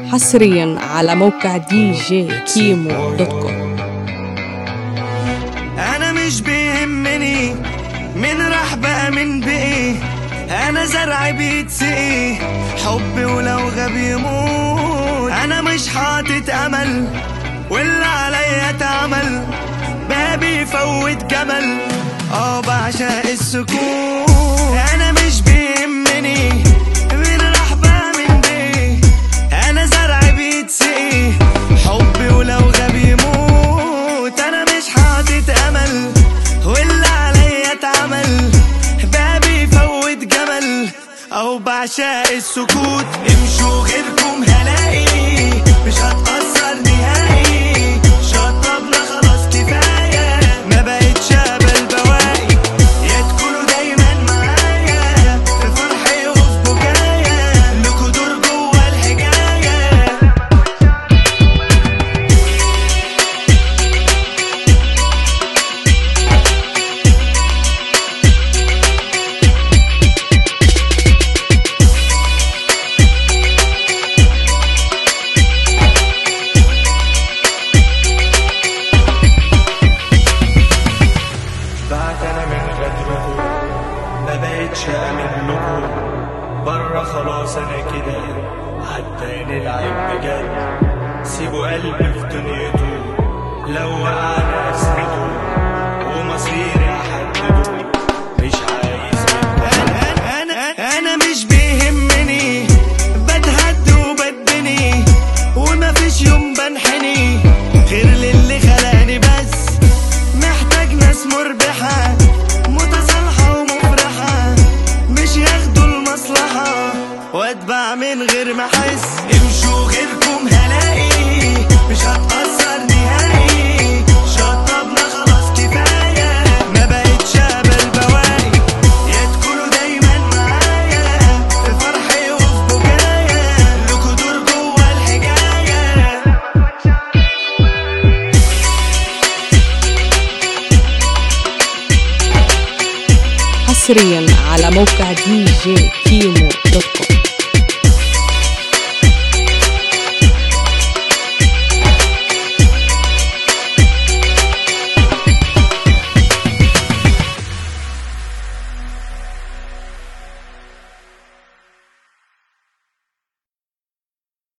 حصريا على موقع دي جي كيمو دوت كوم انا مش بيهمني من راح بقى من بقي انا زرع بيتسقي حبي ولو غاب يموت انا مش حاطط امل واللي عليا اتعمل بابي فوت جمل اه بعشق السكون انا مش بيهمني من راح بقى من بقي انا زرع بيتسقي حبي ولو غاب يموت انا مش حاطط امل واللي عليا اتعمل بابي فوت جمل او بعشق السكوت امشوا غيركم هلاقي مش هتأثر نهائي شطبنا خلاص كفاية ما بقتش قبل بواقي يا تكونوا دايما معايا في فرحي وفي بكايا لكوا دور جوا الحكاية بعد انا من غدركم ما بقتش امن لكم بره خلاص انا كده حتى نلعب بجد سيبوا قلبي في دنيته لو وقعنا اسنده ومصيري احدده مش عايز انا انا انا انا مش بيهمني بتهد وبتبني ومفيش يوم بنحني غير للي خلاني بس محتاج ناس مربحة متصالحة ومفرحة مش ياخدوا المصلحة واتبع من غير ما احس امشوا غيركم هلاقي مش هتأثر نهائي شطبنا خلاص كفاية ما بقتش قبل بواقي يا تكونوا دايما معايا في فرحي وفي بكايا لكوا دور جوا الحكاية حصريا على موقع دي جي كيمو دوت كوم